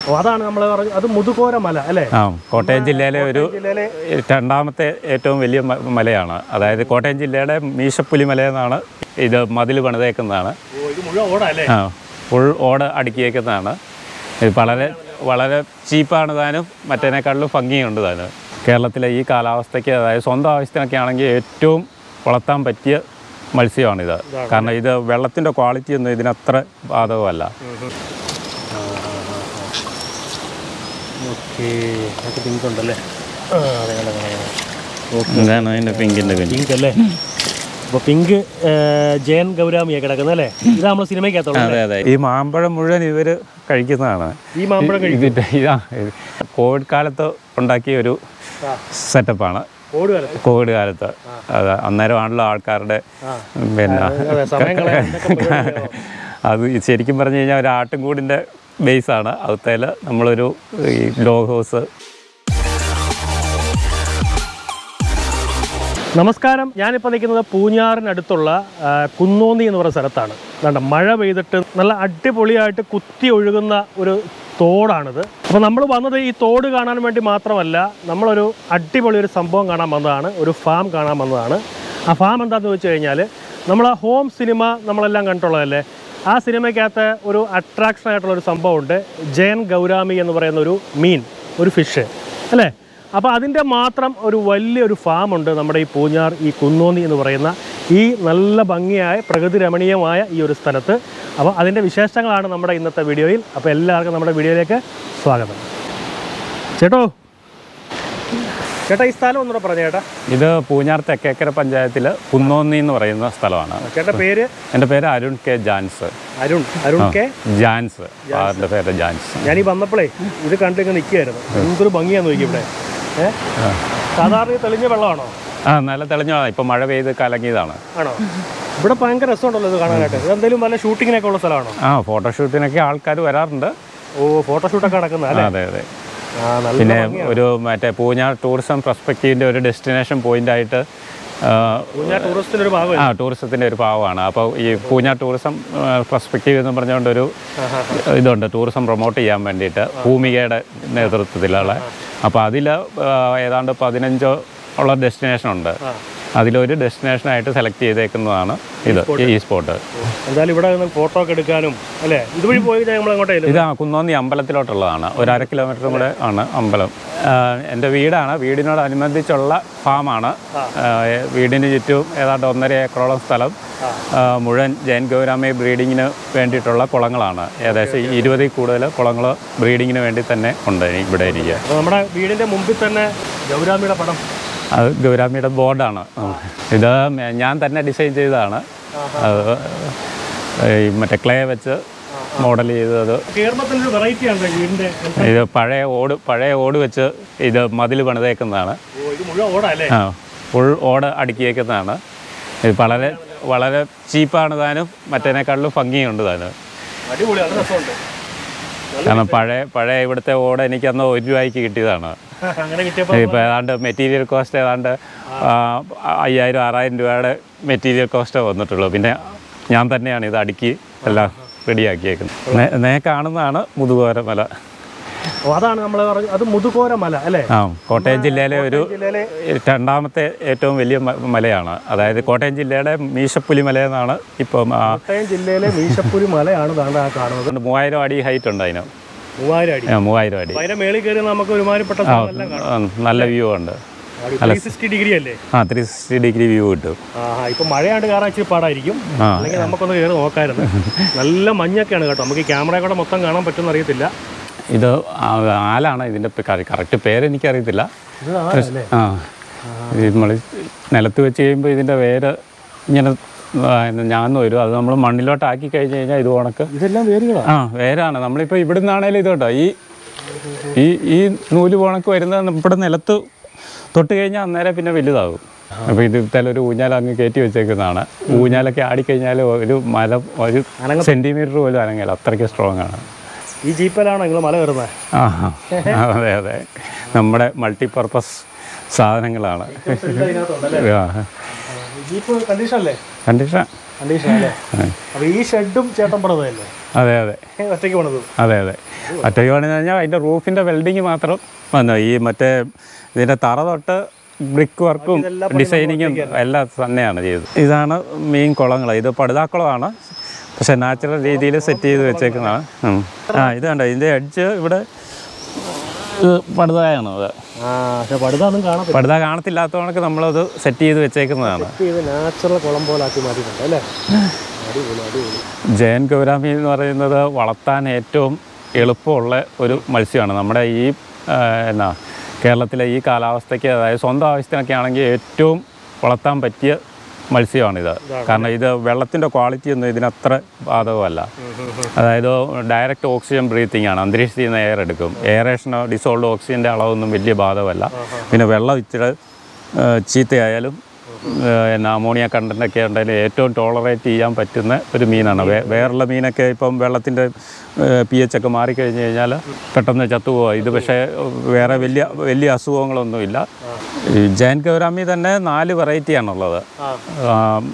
ഓ, അതാണ് നമ്മൾ പറഞ്ഞു അത് മുതുകോര മല അല്ലേ ആ കോട്ടയം ജില്ലയിലെ ഒരു ജില്ലയിലെ രണ്ടാമത്തെ ഏറ്റവും വലിയ മ- മലയാണ് അതായത് കോട്ടയം ജില്ലയുടെ മീശപ്പുലി മല എന്നാണ് ഇത് മതിൽ പണിതേക്കുന്നതാണ് ഓ ഇത് മുഴുവൻ ഓടാ അല്ലേ ആ ഫുൾ ഓട് അടുക്കിയേക്കുന്നതാണ് ഇത് വളരെ വളരെ ചീപ്പാണ് താനും മറ്റേനേക്കാളിലും ഭംഗിയുണ്ട് താനും കേരളത്തിലെ ഈ കാലാവസ്ഥയ്ക്ക് അതായത് സ്വന്തം ആവശ്യത്തിനൊക്കെ ആണെങ്കിൽ ഏറ്റവും വളർത്താൻ പറ്റിയ മത്സ്യമാണിത് കാരണം ഇത് വെള്ളത്തിൻ്റെ ക്വാളിറ്റി ഒന്നും ഇതിനത്ര ബാധകമല്ല ഓക്കെ അതൊക്കെ പിങ്ക് ഉണ്ടല്ലേ ആ അതെ അതെ അതെ ഇതാണ് അതിൻ്റെ പിങ്കിൻ്റെ പിന്നെ പിങ്ക് അല്ലേ അപ്പോൾ പിങ്ക് ജയൻ ഗൗരാമിയാണ് കിടക്കുന്നത് അല്ലേ ഇത് നമ്മൾ സിനിമയ്ക്കകത്തുള്ളത് അതെ അതെ ഈ മാമ്പഴം മുഴുവൻ ഇവർ കഴിക്കുന്നതാണ് ഈ മാമ്പഴം കഴിക്കും ഇതിൻ്റെ ഇതാ ഇത് കോവിഡ് കാലത്ത് ഉണ്ടാക്കിയ ഒരു ആ. സെറ്റപ്പാണ് ഓടുകയല്ലേ കോവിഡ് കാലത്ത് അത് അന്നേരമാണല്ലോ ആൾക്കാരുടെ ആ. പിന്നെ അതെ സമയം കളയാൻ എന്തൊക്കെ പരിപാടിയാണോ? അത് ശരിക്കും പറഞ്ഞു കഴിഞ്ഞാൽ ഒരു ആട്ടുംകൂടിൻ്റെ ബേസാണ് അവത്തേൽ നമ്മളൊരു ഈ ലോഗ് ഹൗസ് നമസ്കാരം ഞാനിപ്പോൾ നിൽക്കുന്നത് പൂഞ്ഞാറിനടുത്തുള്ള ആ, കുന്നോന്നി എന്ന് പറയുന്ന സ്ഥലത്താണ് കണ്ട മഴ പെയ്തിട്ട് നല്ല അടിപൊളിയായിട്ട് കുത്തി ഒഴുകുന്ന ഒരു തോടാണിത് അപ്പോൾ നമ്മൾ വന്നത് ഈ തോട് കാണാൻ വേണ്ടി മാത്രമല്ല നമ്മളൊരു അടിപൊളി ഒരു സംഭവം കാണാൻ വന്നതാണ് ഒരു ഫാം കാണാൻ വന്നതാണ് ആ ഫാം എന്താണെന്ന് വെച്ച് കഴിഞ്ഞാൽ നമ്മൾ ആ ഹോം സിനിമ നമ്മളെല്ലാം കണ്ടിട്ടുള്ളതല്ലേ ആ സിനിമയ്ക്കകത്ത് ഒരു അട്രാക്ഷൻ ആയിട്ടുള്ള ഒരു സംഭവമുണ്ട് ജയൻ ഗൗരാമി എന്ന് പറയുന്ന ഒരു മീൻ ഒരു ഫിഷ് അല്ലേ അപ്പോൾ അതിൻ്റെ മാത്രം ഒരു വലിയൊരു ഫാമുണ്ട് നമ്മുടെ ഈ പൂഞ്ഞാർ ഈ കുന്നോന്നി എന്ന് പറയുന്ന ഈ നല്ല ഭംഗിയായ പ്രകൃതി രമണീയമായ ഈ ഒരു സ്ഥലത്ത് അപ്പോൾ അതിൻ്റെ വിശേഷങ്ങളാണ് നമ്മുടെ ഇന്നത്തെ വീഡിയോയിൽ അപ്പോൾ എല്ലാവർക്കും നമ്മുടെ വീഡിയോയിലേക്ക് സ്വാഗതം ചേട്ടോ ചേട്ടാ ഈ സ്ഥലം ഒന്നുകൂടെ പറഞ്ഞു ചേട്ടാ ഇത് പൂഞ്ഞാർ തെക്കേക്കര പഞ്ചായത്തിൽ കുന്നോന്നി എന്ന് പറയുന്ന സ്ഥലമാണ് ചേട്ടാ പേര് എൻ്റെ പേര് അരുൺ കെ ജാൻസ് അരുൺ അരുൺ കെ ജാൻസ് ഫാദറിൻ്റെ പേര് ജാൻസ് ഞാനീ വന്നപ്പോഴേ ഇത് കണ്ടിങ്ങനെ നിൽക്കുകയായിരുന്നു എന്തൊരു ഭംഗിയാന്ന് നോക്കി ഇവിടെ ഏ സാധാരണ ഈ തെളിഞ്ഞ വെള്ളമാണോ ആ നല്ല തെളിഞ്ഞതാണ് ഇപ്പം മഴ പെയ്ത് കലങ്ങിയതാണ് ആണോ ഇവിടെ ഭയങ്കര രസമുണ്ടല്ലോ ഇത് കാണാനായിട്ട് ഇത് എന്തെങ്കിലും വല്ല ഷൂട്ടിങ്ങിനൊക്കെ ഉള്ള സ്ഥലമാണോ ആ ഫോട്ടോഷൂട്ടിനൊക്കെ ആൾക്കാർ വരാറുണ്ട് ഓ ഫോട്ടോഷൂട്ടൊക്കെ നടക്കുന്ന ആ, അല്ലേ അതെ അതെ ആ നല്ല പിന്നെ ഒരു മറ്റേ പൂഞ്ഞാർ ടൂറിസം പെർസ്പെക്റ്റീവിൻ്റെ ഒരു ഡെസ്റ്റിനേഷൻ പോയിൻ്റായിട്ട് പൂഞ്ഞാർ ടൂറിസ്റ്റിന്റെ ഒരു ഭാഗം ആ ടൂറിസത്തിൻ്റെ ഒരു ഭാഗമാണ് അപ്പോൾ ഈ പൂഞ്ഞാർ ടൂറിസം പെർസ്പെക്റ്റീവ് എന്ന് പറഞ്ഞുകൊണ്ട് ഒരു ഇതുണ്ട് ടൂറിസം പ്രൊമോട്ട് ചെയ്യാൻ വേണ്ടിയിട്ട് ഭൂമികയുടെ നേതൃത്വത്തിലുള്ള അപ്പോൾ അതിൽ ഏതാണ്ട് പതിനഞ്ചോ ഉള്ള ഡെസ്റ്റിനേഷൻ ഉണ്ട് അതിലൊരു ഡെസ്റ്റിനേഷനായിട്ട് സെലക്ട് ചെയ്തേക്കുന്നതാണ് ഇത് ഈ സ്പോട്ട് എന്തായാലും ഇവിടെ നിന്ന് ഫോട്ടോ ഒക്കെ എടുക്കാനും അല്ലേ ഇതുവഴി പോയി നമ്മൾ അങ്ങോട്ടേ ഇത് ആ കുന്നോന്നി അമ്പലത്തിലോട്ടുള്ളതാണ് ഒരു അര കിലോമീറ്ററും കൂടെ ആണ് അമ്പലം ആ, എൻ്റെ വീടാണ് വീടിനോടനുബന്ധിച്ചുള്ള ഫാമാണ് ആ, വീടിന് ചുറ്റും ഏതാണ്ട് ഒന്നര ഏക്കറോളം സ്ഥലം ആ, മുഴുവൻ ജയൻ ഗൗരാമി ബ്രീഡിങ്ങിന് വേണ്ടിയിട്ടുള്ള കുളങ്ങളാണ് ഏകദേശം ഇരുപതിൽ കൂടുതൽ കുളങ്ങൾ ബ്രീഡിങ്ങിന് വേണ്ടി തന്നെ ഉണ്ട് ഇനി ഇവിടെ ഇരിക്കുക അപ്പോൾ നമ്മുടെ വീടിന്റെ മുമ്പിൽ തന്നെ ഗൗരാമിയുടെ പടം അത് ഗൗരാമിയുടെ ബോർഡാണ് ഇത് ഞാൻ തന്നെ ഡിസൈൻ ചെയ്തതാണ് അത് ഈ മറ്റേ ക്ലേ വെച്ച് മോഡൽ ചെയ്തത് കേരളത്തിന്റെ ഒരു വെറൈറ്റി ആണ് വീടിന്റെ ഇത് പഴയ ഓട് പഴയ ഓട് വെച്ച് ഇത് മതിൽ പണിതേക്കുന്നതാണ് ഓ ഇത് മുഴുവൻ ഓടാ അല്ലേ ആ ഫുൾ ഓട് അടുക്കിയേക്കുന്നതാണ് ഇത് വളരെ വളരെ ചീപ്പാണ് താനും മറ്റേനേക്കാളിലും ഭംഗിയുണ്ട് താനും അടിപൊളി നല്ല രസമുണ്ട് കാരണം പഴയ പഴയ ഇവിടുത്തെ ഓട് എനിക്ക് അന്ന് ഒരു രൂപയ്ക്ക് കിട്ടിയതാണ് അങ്ങനെ കിട്ടിയപ്പോൾ ഇപ്പോൾ ഏതാണ്ട് മെറ്റീരിയൽ കോസ്റ്റ് ഏതാണ്ട് ആ, അയ്യായിരം ആറായിരം രൂപയുടെ മെറ്റീരിയൽ കോസ്റ്റ് വന്നിട്ടുള്ളൂ പിന്നെ ഞാൻ തന്നെയാണ് ഇത് അടുക്കി എല്ലാം റെഡിയാക്കിയേക്കുന്നത് നേ- നേ കാണുന്നതാണ് മുതുകോര മല ഓ, അതാണ് നമ്മൾ പറഞ്ഞു അത് മുതുകോര മല അല്ലേ ആ കോട്ടയം ജില്ലയിലെ ഒരു ജില്ലയിലെ രണ്ടാമത്തെ ഏറ്റവും വലിയ മ- മലയാണ് അതായത് കോട്ടയം ജില്ലയുടെ മീശപ്പുലി മല എന്നാണ് ഇപ്പം ആ, കോട്ടയം ജില്ലയിലെ മീശപ്പുരി മലയാണ് താണ്ട ആ കാണുന്നത് മൂവായിരം അടി ഹൈറ്റ് ഉണ്ട് അതിന് മൂവായിരം അടി ആ, മൂവായിരം അടി അപ്പൊ അതിന്റെ മേളിൽ കയറി നമുക്ക് ഒരുമാതിരിപ്പെട്ട സ്ഥലമെല്ലാം കാണാം ആ, നല്ല വ്യൂ ഉണ്ട് ത്രീ സിക്സ്റ്റി ഡിഗ്രി അല്ലേ ആ ത്രീ സിക്സ്റ്റി ഡിഗ്രി വ്യൂ കിട്ടും ആ ഇപ്പൊ മഴയാണ്ട് കയറാൻ ഇച്ചിരി പാടായിരിക്കും ആ അല്ലെങ്കിൽ നമുക്കൊന്ന് കയറി നോക്കായിരുന്നു നല്ല മഞ്ഞൊക്കെയാണ് കേട്ടോ നമുക്ക് ഈ ക്യാമറ കൂടെ മൊത്തം കാണാൻ പറ്റുമെന്ന് അറിയത്തില്ല ഇത് ആ- ആലാണ് ഇതിൻ്റെ കറക്റ്റ് പേര് എനിക്കറിയത്തില്ല ഇത് ആളല്ലേ ആ നമ്മൾ നിലത്ത് വെച്ച് കഴിയുമ്പോൾ ഇതിൻ്റെ വേര് ഇങ്ങനെ ആ, ഞാൻ വരും അത് നമ്മൾ മണ്ണിലോട്ട് ആക്കി കഴിഞ്ഞ് കഴിഞ്ഞാൽ ഇത് ഉണക്ക് ഇതെല്ലാം വേരുകളാ ആ വേരാണ് നമ്മളിപ്പോൾ ഇവിടെ നിന്നാണേലും ഇത് കേട്ടോ ഈ ഈ ഈ നൂല് പോണക്ക് വരുന്നത് ഇവിടെ നിലത്ത് തൊട്ട് കഴിഞ്ഞാൽ അന്നേരം പിന്നെ വലുതാകും അപ്പോൾ ഇത് ഇത്തരം ഒരു ഊഞ്ഞാൽ അങ്ങ് കയറ്റി വെച്ചേക്കുന്നതാണ് ഊഞ്ഞാലൊക്കെ ആടിക്കഴിഞ്ഞാൽ ഒരു മല ഒരു സെൻറ്റിമീറ്റർ പോലും അനങ്ങില്ല അത്രയ്ക്ക് സ്ട്രോങ് ആണ് ഈ ജീപ്പിലാണോ നിങ്ങൾ മല കയറുന്നത് ആ ആ, അതെ അതെ നമ്മുടെ മൾട്ടിപർപ്പസ് സാധനങ്ങളാണ് ആ, ജീപ്പ് കണ്ടീഷൻ അല്ലേ കണ്ടീഷൻ കണ്ടീഷൻ അല്ലേ അപ്പൊ ഈ ഷെഡും ചേട്ടൻ പണിതല്ലേ അതെ അതെ ഒറ്റയ്ക്ക് പണിത് അതെ അതെ ഒറ്റയ്ക്ക് പണിന്ന് കഴിഞ്ഞാൽ അതിൻ്റെ റൂഫിൻ്റെ വെൽഡിങ് മാത്രം വന്നു ഈ മറ്റേ ഇതിൻ്റെ തറ തൊട്ട് ബ്രിക്ക് വർക്കും ഡിസൈനിങ്ങും എല്ലാം തന്നെയാണ് ചെയ്തത് ഇതാണ് മെയിൻ കുളങ്ങൾ ഇത് പടുതാക്കുളമാണ് പക്ഷെ നാച്ചുറൽ രീതിയിൽ സെറ്റ് ചെയ്ത് വെച്ചേക്കുന്നതാണ് ഉം. ആ ഇത് കണ്ടോ ഇതിൻ്റെ എഡ്ജ് ഇവിടെ ഇത് പടുതായാണ് അത് ആ പക്ഷെ പടുതൊന്നും കാണത്തില്ല പടുത കാണത്തില്ലാത്തവർക്ക് നമ്മളത് സെറ്റ് ചെയ്ത് വെച്ചേക്കുന്നതാണ് ഇത് നാച്ചുറൽ കുളം പോലെ ആക്കി മാറ്റിയിട്ടുണ്ട് അല്ലേ അടിപൊളി അടിപൊളി ജയൻ ഗൗരാമി എന്ന് പറയുന്നത് വളർത്താൻ ഏറ്റവും എളുപ്പമുള്ള ഒരു മത്സ്യമാണ് നമ്മുടെ ഈ ആ, എന്നാ കേരളത്തിലെ ഈ കാലാവസ്ഥയ്ക്ക് അതായത് സ്വന്തം ആവശ്യത്തിനൊക്കെ ആണെങ്കിൽ ഏറ്റവും വളർത്താൻ പറ്റിയ മത്സ്യമാണിത് കാരണം ഇത് വെള്ളത്തിൻ്റെ ക്വാളിറ്റി ഒന്നും ഇതിനത്ര ബാധകമല്ല അതായത് ഡയറക്റ്റ് ഓക്സിജൻ ബ്രീത്തിങ് ആണ് അന്തരീക്ഷത്തിൽ നിന്ന് എയർ എടുക്കും എയറേഷനോ ഡിസോൾഡ് ഓക്സിജൻ്റെ അളവൊന്നും വലിയ ബാധകമല്ല പിന്നെ വെള്ളം ഇച്ചിരി ആ, ചീത്തയായാലും എന്നാ അമോണിയ കണ്ടൻ്റൊക്കെ ഉണ്ടെങ്കിൽ ഏറ്റവും ടോളറേറ്റ് ചെയ്യാൻ പറ്റുന്ന ഒരു മീനാണ് വേ വേറുള്ള മീനൊക്കെ ഇപ്പം വെള്ളത്തിൻ്റെ പി എച്ച് ഒക്കെ മാറിക്കഴിഞ്ഞ് കഴിഞ്ഞാൽ പെട്ടെന്ന് ചത്തുപോകുക ഇത് പക്ഷേ വേറെ വലിയ വലിയ അസുഖങ്ങളൊന്നുമില്ല ഈ ജയൻ ഗൗരാമി തന്നെ നാല് വെറൈറ്റിയാണുള്ളത് ആ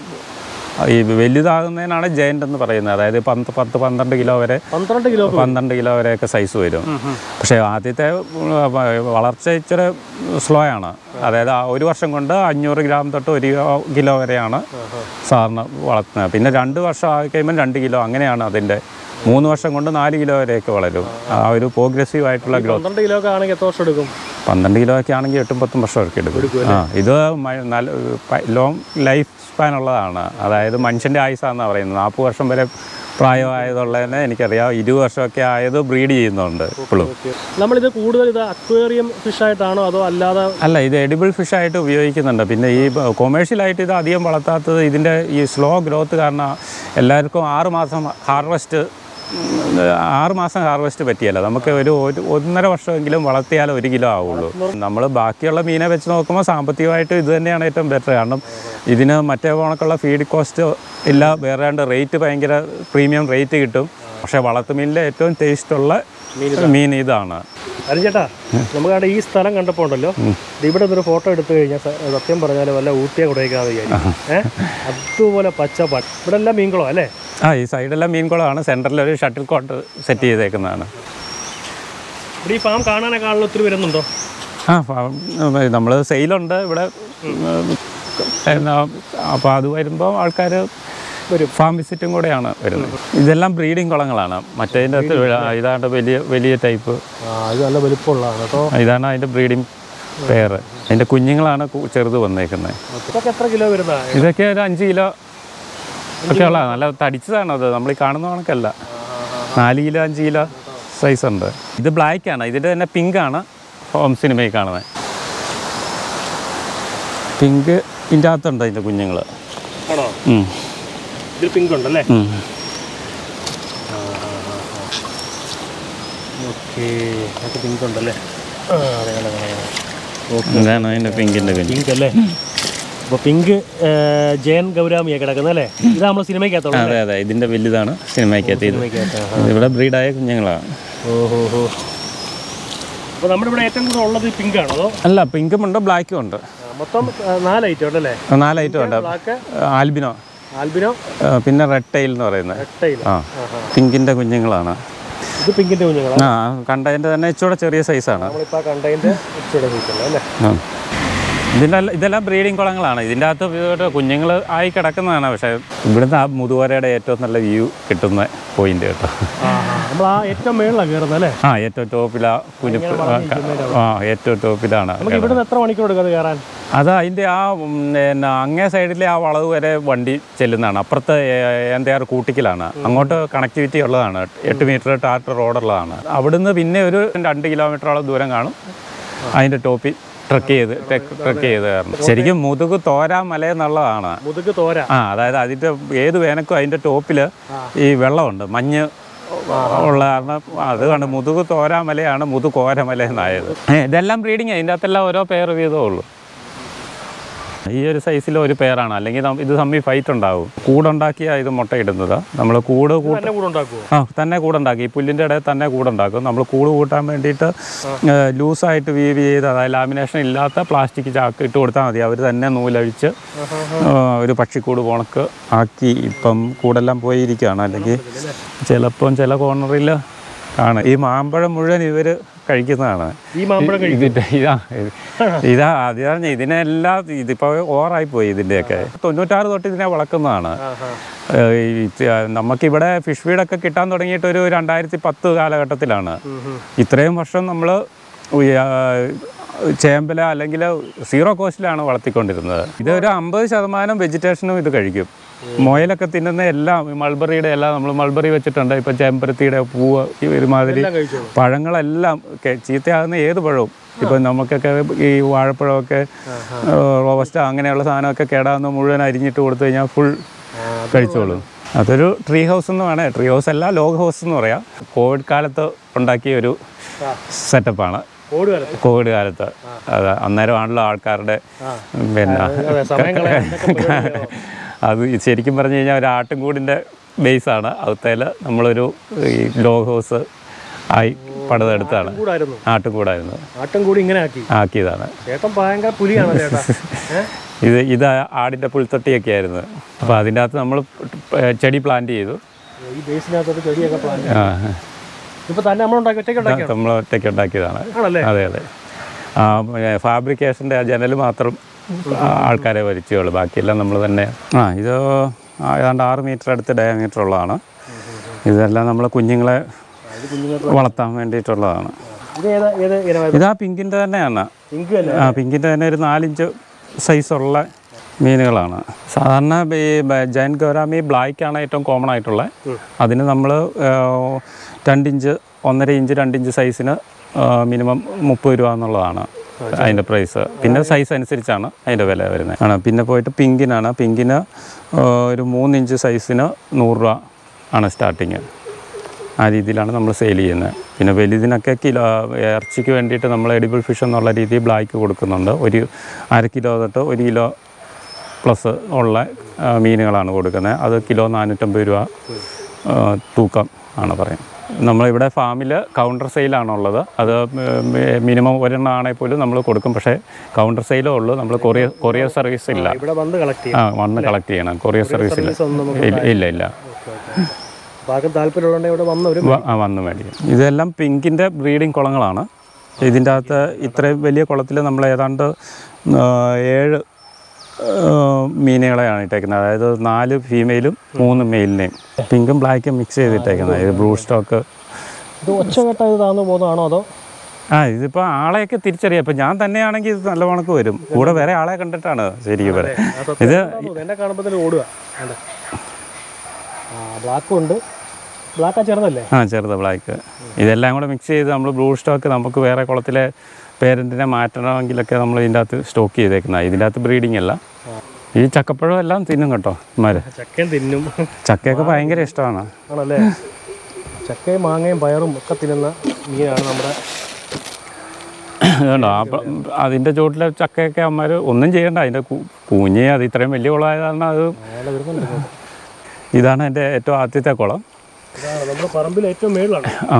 ആ, ഈ വലുതാകുന്നതിനാണ് ജയൻ്റ് എന്ന് പറയുന്നത് അതായത് പത്ത് പത്ത് പന്ത്രണ്ട് കിലോ വരെ പന്ത്രണ്ട് കിലോ പന്ത്രണ്ട് കിലോ വരെയൊക്കെ സൈസ് വരും പക്ഷേ ആദ്യത്തെ ഉം, വ- വളർച്ച ഇച്ചിരി സ്ലോ ആണ് അതായത് ആ ഒരു വർഷം കൊണ്ട് അഞ്ഞൂറ് ഗ്രാം തൊട്ട് ഒരു കിലോ- കിലോ വരെയാണ് സാറിന് വളർത്തുന്നത് പിന്നെ രണ്ട് വർഷം ആയി കഴിയുമ്പോൾ രണ്ട് കിലോ അങ്ങനെയാണ് അതിൻ്റെ മൂന്ന് വർഷം കൊണ്ട് നാല് കിലോ വരെയൊക്കെ വളരും ആ ഒരു പ്രോഗ്രസീവ് ആയിട്ടുള്ള ഗ്രോത്ത് പന്ത്രണ്ട് കിലോ ഒക്കെ ആണെങ്കിൽ എത്ര വർഷം എടുക്കും പന്ത്രണ്ട് കിലോ ഒക്കെ ആണെങ്കിൽ എട്ടും പത്തും വർഷമൊക്കെ എടുക്കും ആ ഇത് മ- നല്ല ലോങ് ലൈഫ് സ്പാൻ ഉള്ളതാണ് അതായത് മനുഷ്യൻ്റെ ആയുസാണെന്നാണ് പറയുന്നത് നാൽപ്പത് വർഷം വരെ പ്രായമായതുള്ളതിനെ എനിക്കറിയാം ഇരുപത് വർഷമൊക്കെ ആയത് ബ്രീഡ് ചെയ്യുന്നുണ്ട് ഇപ്പോഴും നമ്മളിത് കൂടുതൽ ഇത് അക്വേറിയം ഫിഷ് ആയിട്ടാണോ അതോ അല്ലാതെ അല്ല ഇത് എഡിബിൾ ഫിഷായിട്ട് ഉപയോഗിക്കുന്നുണ്ട് പിന്നെ ഈ കൊമേഴ്ഷ്യലായിട്ട് ഇത് അധികം വളർത്താത്തത് ഇതിൻ്റെ ഈ സ്ലോ ഗ്രോത്ത് കാരണം എല്ലാവർക്കും ആറ് മാസം ഹാർവസ്റ്റ് ആറ് മാസം ഹാർവസ്റ്റ് പറ്റിയല്ല നമുക്ക് ഒരു ഒരു ഒന്നര വർഷമെങ്കിലും വളർത്തിയാൽ ഒരു കിലോ ആവുള്ളൂ നമ്മൾ ബാക്കിയുള്ള മീനെ വെച്ച് നോക്കുമ്പോൾ സാമ്പത്തികമായിട്ട് ഇത് തന്നെയാണ് ഏറ്റവും ബെറ്റർ കാരണം ഇതിന് മറ്റേ കണക്കുള്ള ഫീഡ് കോസ്റ്റ് ഇല്ല വേറെ റേറ്റ് ഭയങ്കര പ്രീമിയം റേറ്റ് കിട്ടും പക്ഷേ വളർത്തുമീനിലെ ഏറ്റവും ടേസ്റ്റുള്ള മീൻ ഇതാണ് ചേട്ടാ നമുക്ക് അവിടെ ഈ സ്ഥലം കണ്ടപ്പോൾ ഉണ്ടല്ലോ ഇത് ഇവിടെ നിന്നൊരു ഫോട്ടോ എടുത്തു കഴിഞ്ഞാൽ സ- സത്യം പറഞ്ഞാൽ വല്ല ഊട്ടിയെ കുടയ്ക്കാതെ വിചാരിക്കും ഏഹ് അതുപോലെ പച്ച പട്ട് ഇവിടെ എല്ലാം മീൻകുളം അല്ലേ ആ ഈ സൈഡെല്ലാം മീൻകുളമാണ് സെൻറ്ററിൽ ഒരു ഷട്ടിൽ കോട്ട് സെറ്റ് ചെയ്തേക്കുന്നതാണ് ഇവിടെ ഈ ഫാം കാണാനൊക്കെ ആളുകൾ ഒത്തിരി വരുന്നുണ്ടോ ആ നമ്മൾ സെയിലുണ്ട് ഇവിടെ എന്നാ അപ്പോൾ അത് വരുമ്പോൾ ആൾക്കാർ വരും. ഫാം വിസിറ്റും കൂടെയാണ് വരുന്നത് ഇതെല്ലാം ബ്രീഡിംഗ് കുളങ്ങളാണ് മറ്റേതിൻ്റെ അകത്ത് ഇതാണ്ട് വലിയ വലിയ ടൈപ്പ് ആ ഇത് നല്ല വലുപ്പമുള്ളതാണ് കേട്ടോ ഇതാണ് അതിൻ്റെ ബ്രീഡിംഗ് പെയർ അതിൻ്റെ കുഞ്ഞുങ്ങളാണ് കു- ചെറുത് വന്നേക്കുന്നത് ഇതൊക്കെ എത്ര കിലോ വരുന്നതാ ഇതൊക്കെ ഒരു അഞ്ച് കിലോ ഒക്കെ ഉള്ള നല്ല തടിച്ചതാണ് അത് നമ്മൾ ഈ കാണുന്ന കണക്കല്ല നാല് കിലോ അഞ്ച് കിലോ സൈസ് ഉണ്ട് ഇത് ബ്ലാക്ക് ആണ് ഇതിൻ്റെ തന്നെ പിങ്ക് ആണ് ഹോം സിനിമയിൽ കാണുന്നത് പിങ്ക് ഇതിൻ്റെ അകത്തുണ്ട് അതിൻ്റെ കുഞ്ഞുങ്ങൾ ആണോ ഇതിൽ പിങ്ക് ഉണ്ടല്ലേ ഓക്കെ അതൊക്കെ പിങ്ക് ഉണ്ടല്ലേ ആ അതെ അതെ അതെ ഓക്കെ ഇതാണ് അതിൻ്റെ പിങ്കിൻ്റെ കുഞ്ഞ് പിങ്ക് അല്ലേ അപ്പോൾ പിങ്ക് ജയൻ ഗൗരാമിയാണ് കിടക്കുന്നത് അല്ലേ ഇതാ നമ്മൾ സിനിമയ്ക്കകത്തുള്ള അതെ അതെ ഇതിൻ്റെ വലുതാണ് സിനിമയ്ക്കകത്ത് ഇത് സിനിമയ്ക്കകത്ത് ഇവിടെ ബ്രീഡായ കുഞ്ഞുങ്ങളാണ് ഓഹോ ഹോ അപ്പോൾ നമ്മുടെ ഇവിടെ ഏറ്റവും കൂടുതൽ ഉള്ളത് പിങ്ക് ആണോ അതോ അല്ല പിങ്കും ഉണ്ട് ബ്ലാക്കും ഉണ്ട് ആ, മൊത്തം ആ, നാല് ഐറ്റം ഉണ്ടല്ലേ നാല് ഐറ്റം ഉണ്ട് ബ്ലാക്ക് ആൽബിനോ ആൽബിനോ ആ, പിന്നെ റെഡ് ടൈൽ എന്ന് പറയുന്നത് എട്ടയില ആ പിങ്കിൻ്റെ കുഞ്ഞുങ്ങളാണ് ഇത് പിങ്കിൻ്റെ കുഞ്ഞുങ്ങളാണ് ആ കണ്ടതിൻ്റെ തന്നെ ഇച്ചിരി ചെറിയ സൈസാണ് നമ്മളിപ്പോൾ ആ കണ്ടതിൻ്റെ ഇച്ചിരി സൈസുള്ള അല്ലേ ആ. ഇതിൻ്റെ എല്ലാം- ഇതെല്ലാം ബ്രീഡിംഗ് കുളങ്ങളാണ് ഇതിൻ്റെ അകത്ത് കുഞ്ഞുങ്ങൾ ആയി കിടക്കുന്നതാണ് പക്ഷേ ഇവിടുന്ന് ആ മുതുവരയുടെ ഏറ്റവും നല്ല വ്യൂ കിട്ടുന്ന പോയിന്റ് കേട്ടോ ആ നമ്മൾ ആ ഏറ്റവും മേളിലാണ് കയറുന്നത് അല്ലേ ആ ഏറ്റവും ടോപ്പിലാ കുനിപ്പ് ആ, ക- ആ ഏറ്റവും ടോപ്പിലാണ് നമുക്ക് ഇവിടുന്ന് എത്ര മണിക്കൂർ എടുക്കും അത് കയറാൻ അത് അതിൻ്റെ ആ ഉം, പിന്നെ അങ്ങേ സൈഡിലെ ആ വളവ് വരെ വണ്ടി ചെല്ലുന്നതാണ് അപ്പുറത്ത് എൻ്റെ കൂട്ടിക്കലാണ് അങ്ങോട്ട് കണക്ടിവിറ്റി ഉള്ളതാണ് എട്ട് മീറ്റർ ടാറ്റർ റോഡുള്ളതാണ് അവിടുന്ന് പിന്നെ ഒരു രണ്ട് കിലോമീറ്ററോളം ദൂരം കാണും അതിൻ്റെ ടോപ്പിൽ ട്രക്ക് ചെയ്ത് ട്രക്ക് ചെയ്ത് കയറണം ശരിക്കും മുതുക് തോരാ മല എന്നുള്ളതാണ് മുതുക് തോര ആ അതായത് അതിൻ്റെ ഏത് വേനക്കും അതിൻ്റെ ടോപ്പിൽ ഈ വെള്ളമുണ്ട് മഞ്ഞ് ഉള്ള കാരണം അത് കണ്ട് മുതുക് തോരാമലയാണ് മുതു കോരമല എന്നായത് ഏ, ഇതെല്ലാം ബ്രീഡിങ് അതിൻ്റെ അകത്തെല്ലാം ഓരോ പേർ വീതമേ ഉള്ളൂ ഈ ഒരു സൈസിൽ ഒരു പേരാണ് അല്ലെങ്കിൽ നം- ഇത് തമ്മിൽ ഫൈറ്റ് ഉണ്ടാവും കൂടുണ്ടാക്കിയ ഇത് മുട്ടയിടുന്നത് നമ്മൾ കൂട് കൂട്ട തന്നെ കൂടെ ഉണ്ടാക്കുമോ ആ തന്നെ കൂടുണ്ടാക്കി ഈ പുല്ലിൻ്റെ ഇടയിൽ തന്നെ കൂടുണ്ടാക്കും നമ്മൾ കൂട് കൂട്ടാൻ വേണ്ടിയിട്ട് ലൂസായിട്ട് വീവ് ചെയ്ത് അതായത് ലാമിനേഷൻ ഇല്ലാത്ത പ്ലാസ്റ്റിക് ചാക്ക് ഇട്ട് കൊടുത്താൽ മതി അവർ തന്നെ നൂലഴിച്ച് ആ, ഒരു പക്ഷിക്കൂട് പോണക്ക് ആക്കി ഇപ്പം കൂടെല്ലാം പോയിരിക്കുകയാണ് അല്ലെങ്കിൽ ചിലപ്പം ചില കോർണറിൽ കാണാം ഈ മാമ്പഴം മുഴുവൻ ഇവർ കഴിക്കുന്നതാണ് ഈ മാമ്പഴം കഴിക്കും ഇതിന്റെ ഇതാ ഇത് ഇതാ അത് പറഞ്ഞ ഇതിനെല്ലാം ഇതിപ്പോ ഓവറായി പോയി ഇതിന്റെയൊക്കെ തൊണ്ണൂറ്റാറ് തൊട്ട് ഇതിനെ വളർക്കുന്നതാണ് ഏഹ് ഈ ഇത് നമുക്കിവിടെ ഫിഷ് ഫീഡൊക്കെ കിട്ടാൻ തുടങ്ങിയിട്ട് ഒരു രണ്ടായിരത്തി പത്ത് കാലഘട്ടത്തിലാണ് ഇത്രയും വർഷം നമ്മൾ ചേമ്പല അല്ലെങ്കിൽ സീറോ കോസ്റ്റിലാണ് വളർത്തിക്കൊണ്ടിരുന്നത് ഇത് ഒരു അമ്പത് ശതമാനം വെജിറ്റേഷനും ഇത് കഴിക്കും മുയലൊക്കെ തിന്നുന്ന എല്ലാം ഈ മൾബറിയുടെ എല്ലാം നമ്മൾ മൾബറി വെച്ചിട്ടുണ്ട് ഇപ്പം ചേമ്പരത്തിയുടെ പൂവ് ഈ ഒരുമാതിരി എല്ലാം കഴിച്ചോളൂ പഴങ്ങളെല്ലാം ഒക്കെ ചീത്തയാകുന്ന ഏത് പഴവും ഇപ്പം നമുക്കൊക്കെ ഈ വാഴപ്പഴമൊക്കെ റോബസ്റ്റ അങ്ങനെയുള്ള സാധനമൊക്കെ കേടാകുന്ന മുഴുവൻ അരിഞ്ഞിട്ട് കൊടുത്തു കഴിഞ്ഞാൽ ഫുൾ കഴിച്ചോളും അതൊരു ട്രീ ഹൗസ് എന്ന് വേണേ ട്രീ ഹൗസ് അല്ല ലോഗ് ഹൗസ് എന്ന് പറയാം കോവിഡ് കാലത്ത് ഉണ്ടാക്കിയ ഒരു സെറ്റപ്പാണ് കോട് കാലത്ത് കോവിഡ് കാലത്ത് അത് അന്നേരമാണല്ലോ ആൾക്കാരുടെ പിന്നെ അതെ, സമയം കളയാൻ എന്തൊക്കെ പരിപാടികളോ. അത് ശരിക്കും പറഞ്ഞു കഴിഞ്ഞാൽ ഒരു ആട്ടുംകൂടിൻ്റെ ബേസാണ് അവത്തേൽ നമ്മളൊരു ഈ ലോഗ് ഹൗസ് ആയി പണിതെടുത്താണ് കൂടായിരുന്നു ആട്ടുംകൂടായിരുന്നു ആട്ടും കൂടി ഇങ്ങനെ ആക്കി ആക്കിയതാണ് ചേട്ടൻ ഭയങ്കര പുലിയാണ് ചേട്ടാ ഏഹ് ഇത് ഇത് ആടിൻ്റെ പുൽത്തൊട്ടിയൊക്കെ ആയിരുന്നു അപ്പോൾ അതിൻ്റെ അകത്ത് നമ്മൾ ചെടി പ്ലാന്റ് ചെയ്തു ഈ ബേസിനകത്തോട്ട് ചെടിയൊക്കെ പ്ലാൻ ആ, ഇപ്പൊ തന്നെ നമ്മൾ ഉണ്ടാക്കി ഒറ്റയ്ക്ക് ഉണ്ടാക്കിയാണ് നമ്മൾ ഒറ്റയ്ക്ക് ഉണ്ടാക്കിയതാണ് ആണല്ലേ അതെ അതെ ആ ഫാബ്രിക്കേഷൻ്റെ ആ ജനൽ മാത്രം ആ, ആൾക്കാരെ വരിച്ചുള്ളൂ ബാക്കിയെല്ലാം നമ്മൾ തന്നെ ആ ഇത് ആ, ഏതാണ്ട് ആറ് മീറ്റർ അടുത്ത് ഡയമീറ്റർ ഉള്ളതാണ് ഇതെല്ലാം നമ്മൾ കുഞ്ഞുങ്ങളെ ഇത് കുഞ്ഞുങ്ങൾക്ക് വളർത്താൻ വേണ്ടിയിട്ടുള്ളതാണ് ഇത് ഏതാ ഏത് ഇനമായിരുന്നു ഇതാ പിങ്കിൻ്റെ തന്നെയാണ് പിങ്ക് അല്ലേ ആ പിങ്കിൻ്റെ തന്നെ ഒരു നാലിഞ്ച് സൈസുള്ള മീനുകളാണ് സാധാരണ ഈ ജൈൻ ഗൗരാമി ബ്ലാക്കാണ് ഏറ്റവും കോമൺ ആയിട്ടുള്ളത് അതിന് നമ്മൾ രണ്ടിഞ്ച് ഒന്നര ഇഞ്ച് രണ്ടിഞ്ച് സൈസിന് മിനിമം മുപ്പത് രൂപ എന്നുള്ളതാണ് അതിൻ്റെ പ്രൈസ് പിന്നെ സൈസ് അനുസരിച്ചാണ് അതിൻ്റെ വില വരുന്നത് ആണ് പിന്നെ പോയിട്ട് പിങ്കിനാണ് പിങ്കിന് ആ, ഒരു മൂന്നിഞ്ച് സൈസിന് നൂറ് രൂപ ആണ് സ്റ്റാർട്ടിങ് ആ രീതിയിലാണ് നമ്മൾ സെയിൽ ചെയ്യുന്നത് പിന്നെ വലുതിനൊക്കെ കിലോ ഇറച്ചിക്ക് വേണ്ടിയിട്ട് നമ്മൾ എഡിബിൾ ഫിഷ് എന്നുള്ള രീതിയിൽ ബ്ലാക്ക് കൊടുക്കുന്നുണ്ട് ഒരു അര കിലോ തൊട്ട് ഒരു കിലോ പ്ലസ് ഉള്ള ആ, മീനുകളാണ് കൊടുക്കുന്നത് അത് കിലോ നാനൂറ്റമ്പത് രൂപ ആ, തൂക്കം ആണ് പറയും നമ്മളിവിടെ ഫാമിൽ കൗണ്ടർ സെയിലാണുള്ളത് അത് മിനിമം ഒരെണ്ണം ആണെങ്കിൽ പോലും നമ്മൾ കൊടുക്കും പക്ഷേ കൗണ്ടർ സെയിലേ ഉള്ളൂ നമ്മൾ കൊറിയർ കൊറിയർ സർവീസ് ഇല്ല ഇവിടെ വന്ന് കളക്ട് ആ വന്ന് കളക്ട് ചെയ്യണം കൊറിയർ സർവീസ് ഇല്ല ഒന്നും നമുക്ക് ഇല്ല ഇല്ല ഇല്ല അപ്പൊ ആർക്കും താല്പര്യമുണ്ടെങ്കിൽ ഇവിടെ വന്ന് ഒരു വ- ആ, വന്ന് മേടിക്കും ഇതെല്ലാം പിങ്കിൻ്റെ ബ്രീഡിംഗ് കുളങ്ങളാണ് ഇതിൻ്റെ അകത്ത് ഇത്രയും വലിയ കുളത്തിൽ നമ്മൾ ഏതാണ്ട് ആ, ഏഴ് ആ, മീനുകളെയാണ് ഇട്ടേക്കുന്നത് അതായത് നാല് ഫീമെയിലും മൂന്ന് മെയിലിനെയും പിങ്കും ബ്ലാക്കും മിക്സ് ചെയ്തിട്ടേക്കുന്നത് ഇത് ബ്രൂ സ്റ്റോക്ക് ഇത് ഒച്ചകെട്ട ഇത് താന്നു പോകുന്നതാണോ അതോ ആ ഇതിപ്പോൾ ആളെയൊക്കെ തിരിച്ചറിയാം ഇപ്പം ഞാൻ തന്നെയാണെങ്കിൽ ഇത് നല്ല കണക്ക് വരും കൂടെ വേറെ ആളെ കണ്ടിട്ടാണ് ശരിക്കും വരെ ഇത് എന്നെ കാണുമ്പോൾ തന്നെ ഓടുക കണ്ടോ? ആ ബ്ലാക്കും ഉണ്ട് ബ്ലാക്ക് ആ ചെറുതല്ലേ ആ ചെറുത് ബ്ലാക്ക് ഇതെല്ലാം കൂടെ മിക്സ് ചെയ്ത് നമ്മൾ ബ്ലൂ സ്റ്റോക്ക് നമുക്ക് വേറെ കുളത്തിലെ പേരൻറ്റിനെ മാറ്റണമെങ്കിലൊക്കെ നമ്മൾ ഇതിൻ്റെ അകത്ത് സ്റ്റോക്ക് ചെയ്തേക്കുന്നത് ഇതിൻ്റെ അകത്ത് ബ്രീഡിംഗ് അല്ല ഈ ചക്കപ്പഴം എല്ലാം തിന്നും കേട്ടോ ഇമാര് ചക്കയും തിന്നും ചക്കയൊക്കെ ഭയങ്കര ഇഷ്ടമാണ് ആണല്ലേ ചക്കയും മാങ്ങയും പയറും ഒക്കെ തിന്നുന്ന മീനാണ് നമ്മുടെ അതുകൊണ്ടോ അപ്പം അതിൻ്റെ ചോട്ടിലെ ചക്കയൊക്കെ അമ്മമാർ ഒന്നും ചെയ്യണ്ട അതിൻ്റെ കു- കൂഞ്ഞ് അത് ഇത്രയും വലിയ കുളമായതാണ് അത് അയാളെ വരുന്നുണ്ട് ഇങ്ങോട്ട്. ഇതാണ് എൻ്റെ ഏറ്റവും ആദ്യത്തെ കുളം ഇതാണ് നമ്മുടെ പറമ്പിൽ ഏറ്റവും മേളിലാണ് ആ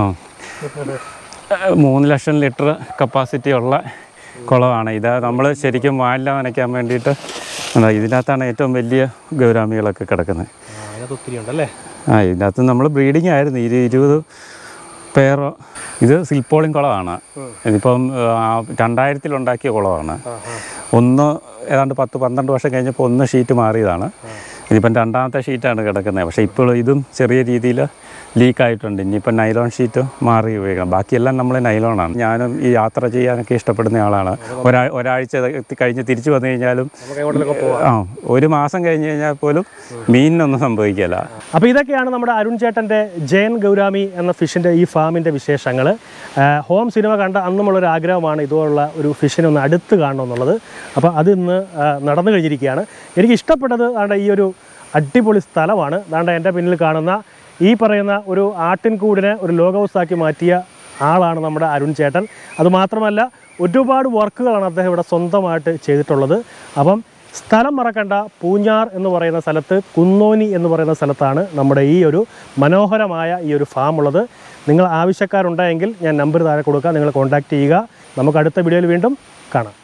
ഏഹ് മൂന്ന് ലക്ഷം ലിറ്റർ കപ്പാസിറ്റി ഉള്ള കുളമാണ് ഇത് നമ്മൾ ശരിക്കും വാലില നനയ്ക്കാൻ വേണ്ടിയിട്ട് എന്താ ഇതിനകത്താണ് ഏറ്റവും വലിയ ഗൗരാമികളൊക്കെ കിടക്കുന്നത് ആ, അതിനകത്ത് ഒത്തിരി ഉണ്ടല്ലേ ആ ഇതിനകത്ത് നമ്മൾ ബ്രീഡിംഗ് ആയിരുന്നു ഇരു ഇരുപത് പേരോ ഇത് സിൽപ്പോളിംഗ് കുളമാണ് ഇതിപ്പം ആ, രണ്ടായിരത്തിലുണ്ടാക്കിയ കുളമാണ് ആ ആ ഒന്ന് ഏതാണ്ട് പത്ത് പന്ത്രണ്ട് വർഷം കഴിഞ്ഞപ്പോൾ ഒന്ന് ഷീറ്റ് മാറിയതാണ് ഇതിപ്പം രണ്ടാമത്തെ ഷീറ്റാണ് കിടക്കുന്നത് പക്ഷേ ഇപ്പോൾ ഇതും ചെറിയ രീതിയിൽ ലീക്കായിട്ടുണ്ട് ഇനിയിപ്പം നൈലോൺ ഷീറ്റ് മാറി ഉപയോഗിക്കണം ബാക്കിയെല്ലാം നമ്മൾ നൈലോണാണ് ഞാനും ഈ യാത്ര ചെയ്യാനൊക്കെ ഇഷ്ടപ്പെടുന്ന ആളാണ് ഒരാ ഒരാഴ്ച എത്തി കഴിഞ്ഞ് തിരിച്ചു വന്നു കഴിഞ്ഞാലും നമുക്ക് എങ്ങോട്ടൊക്കെ പോവാം ആ ഒരു മാസം കഴിഞ്ഞ് കഴിഞ്ഞാൽ പോലും മീനിനൊന്നും സംഭവിക്കില്ല അപ്പോൾ ഇതൊക്കെയാണ് നമ്മുടെ അരുൺ ചേട്ടൻ്റെ ജയൻ ഗൗരാമി എന്ന ഫിഷിൻ്റെ ഈ ഫാമിൻ്റെ വിശേഷങ്ങൾ ഹോം സിനിമ കണ്ട അന്നുമുള്ളൊരു ആഗ്രഹമാണ് ഇതുപോലുള്ള ഒരു ഫിഷിനെ ഒന്ന് അടുത്ത് കാണണമെന്നുള്ളത് അപ്പോൾ അത് ഇന്ന് ആ, നടന്നു കഴിഞ്ഞിരിക്കുകയാണ് എനിക്ക് ഇഷ്ടപ്പെട്ടത് ആണ്ട് ഈ ഒരു അടിപൊളി സ്ഥലമാണ് ദാണ്ട എൻ്റെ പിന്നിൽ കാണുന്ന ഈ പറയുന്ന ഒരു ആട്ടിൻകൂടിനെ ഒരു ലോഗ് ഹൗസാക്കി മാറ്റിയ ആളാണ് നമ്മുടെ അരുൺ ചേട്ടൻ അതുമാത്രമല്ല ഒരുപാട് വർക്കുകളാണ് അദ്ദേഹം ഇവിടെ സ്വന്തമായിട്ട് ചെയ്തിട്ടുള്ളത് അപ്പം സ്ഥലം മറക്കണ്ട പൂഞ്ഞാർ എന്ന് പറയുന്ന സ്ഥലത്ത് കുന്നോനി എന്ന് പറയുന്ന സ്ഥലത്താണ് നമ്മുടെ ഈ ഒരു മനോഹരമായ ഈ ഒരു ഫാം ഉള്ളത് നിങ്ങൾ ആവശ്യക്കാരുണ്ടെങ്കിൽ ഞാൻ നമ്പർ താഴെ കൊടുക്കാം നിങ്ങൾ കോൺടാക്റ്റ് ചെയ്യുക നമുക്ക് അടുത്ത വീഡിയോയിൽ വീണ്ടും കാണാം